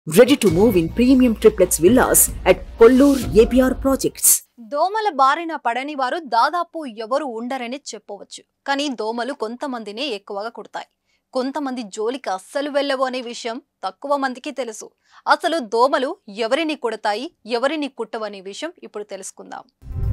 Ready to move in premium triplex villas at Kollur APR Projects. దోమల బారిన పడని వారు దాదాపు ఎవరు ఉండరని చెప్పవచ్చు కానీ దోమలు కొంతమందినే ఎక్కువగా కుడతాయి కొంతమంది జోలికి అస్సలు వెళ్ళవు అనే విషయం తక్కువ మందికి తెలుసు అసలు దోమలు ఎవరిని కుడతాయి ఎవరిని కుట్టవనే విషయం ఇప్పుడు తెలుసుకుందాం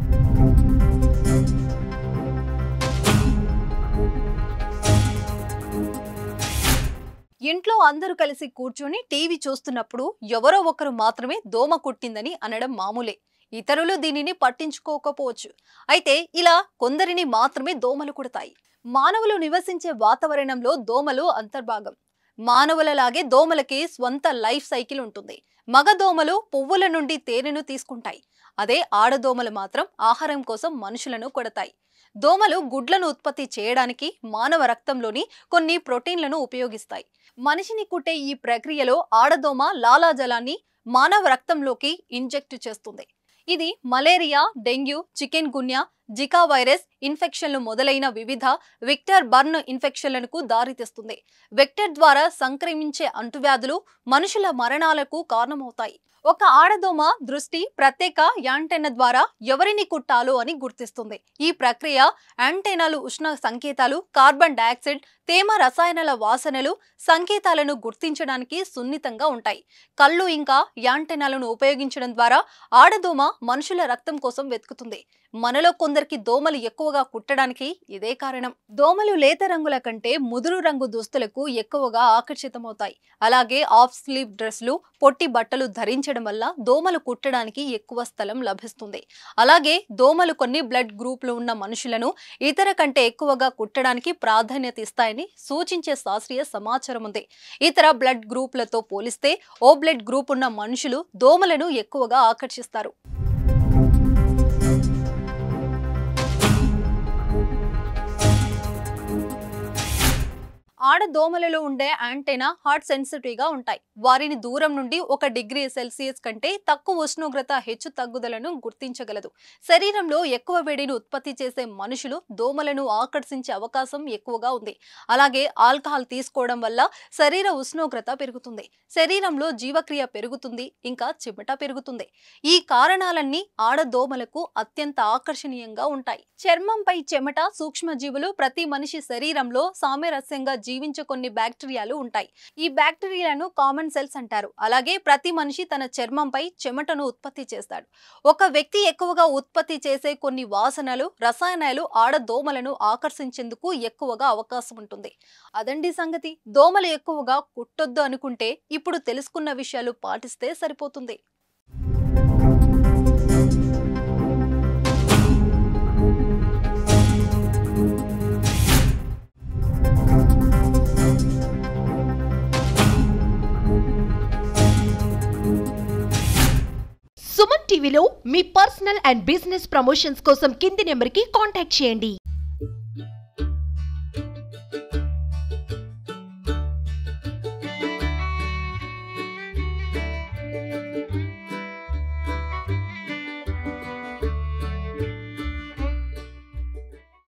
ఇంట్లో అందరూ కలిసి కూర్చొని టీవీ చూస్తున్నప్పుడు ఎవరో ఒకరు మాత్రమే దోమ కుట్టిందని అనడం మామూలే ఇతరులు దీనిని పట్టించుకోకపోవచ్చు అయితే ఇలా కొందరిని మాత్రమే దోమలు కుడతాయి మానవులు నివసించే వాతావరణంలో దోమలు అంతర్భాగం మానవులలాగే దోమలకి స్వంత లైఫ్ సైకిల్ ఉంటుంది మగ దోమలు పువ్వుల నుండి తేనెను తీసుకుంటాయి అదే ఆడదోమలు మాత్రం ఆహారం కోసం మనుషులను కొడతాయి దోమలు గుడ్లను ఉత్పత్తి చేయడానికి మానవ రక్తంలోని కొన్ని ప్రోటీన్లను ఉపయోగిస్తాయి మనిషిని కుట్టే ఈ ప్రక్రియలో ఆడదోమ లాలాజలాన్ని మానవ రక్తంలోకి ఇంజెక్ట్ చేస్తుంది ఇది malaria dengue chikungunya Zika virus ఇన్ఫెక్షన్లు మొదలైన వివిధ విక్టర్ బర్న్ ఇన్ఫెక్షన్లకు దారితీస్తుంది వెక్టర్ ద్వారా సంక్రమించే అంటువ్యాధులు మనుషుల మరణాలకు కారణమవుతాయి ఒక ఆడదోమ దృష్టి ప్రత్యేక యాంటెన్న ద్వారా ఎవరిని కుట్టాలో అని గుర్తిస్తుంది ఈ ప్రక్రియ యాంటెనాలు ఉష్ణ సంకేతాలు కార్బన్ డయాక్సైడ్ తేమ రసాయనాల వాసనలు సంకేతాలను గుర్తించడానికి సున్నితంగా ఉంటాయి కళ్ళు ఇంకా యాంటెనాలను ఉపయోగించడం ద్వారా ఆడదోమ మనుషుల రక్తం కోసం వెతుకుతుంది మనలో కొందరికి దోమలు ఎక్కువగా కుట్టడానికి ఇదే కారణం దోమలు లేత రంగుల కంటే ముదురు రంగు దుస్తులకు ఎక్కువగా ఆకర్షితమవుతాయి అలాగే ఆఫ్ స్లీవ్ డ్రెస్లు పొట్టి బట్టలు ధరించడం వల్ల దోమలు కుట్టడానికి ఎక్కువ స్థలం లభిస్తుంది అలాగే దోమలు కొన్ని బ్లడ్ గ్రూపులు ఉన్న మనుషులను ఇతర కంటే ఎక్కువగా కుట్టడానికి ప్రాధాన్యత ఇస్తాయని సూచించే శాస్త్రీయ సమాచారం ఉంది ఇతర బ్లడ్ గ్రూపులతో పోలిస్తే ఓ బ్లడ్ గ్రూప్ ఉన్న మనుషులు దోమలను ఎక్కువగా ఆకర్షిస్తారు ఆడదోమలలో ఉండే యాంటెనా హార్ట్ సెన్సిటివ్ గా ఉంటాయి వారిని దూరం నుండి ఒక డిగ్రీ సెల్సియస్ కంటే తక్కువ ఉష్ణోగ్రత హెచ్చు తగ్గుదలను గుర్తించగలదు శరీరంలో ఎక్కువ వేడిని ఉత్పత్తి చేసే మనుషులు దోమలను ఆకర్షించే అవకాశం ఎక్కువగా ఉంది అలాగే ఆల్కహాల్ తీసుకోవడం వల్ల శరీర ఉష్ణోగ్రత పెరుగుతుంది శరీరంలో జీవక్రియ పెరుగుతుంది ఇంకా చెమట పెరుగుతుంది ఈ కారణాలన్నీ ఆడదోమలకు అత్యంత ఆకర్షణీయంగా ఉంటాయి చర్మంపై చెమట సూక్ష్మజీవులు ప్రతి మనిషి శరీరంలో సామరస్యంగా జీవించే కొన్ని బ్యాక్టీరియాలు ఉంటాయి ఈ బ్యాక్టీరియాలను కామన్ సెల్స్ అంటారు అలాగే ప్రతి మనిషి తన చర్మంపై చెమటను ఉత్పత్తి చేస్తాడు ఒక వ్యక్తి ఎక్కువగా ఉత్పత్తి చేసే కొన్ని వాసనలు రసాయనాలు ఆడదోమలను ఆకర్షించేందుకు ఎక్కువగా అవకాశం ఉంటుంది అదండి సంగతి దోమలు ఎక్కువగా కుట్టొద్దు అనుకుంటే ఇప్పుడు తెలుసుకున్న విషయాలు పాటిస్తే సరిపోతుంది సుమన్ టీవీలో మీ పర్సనల్ అండ్ బిజినెస్ ప్రమోషన్స్ కోసం కింది నెంబర్కి కాంటాక్ట్ చేయండి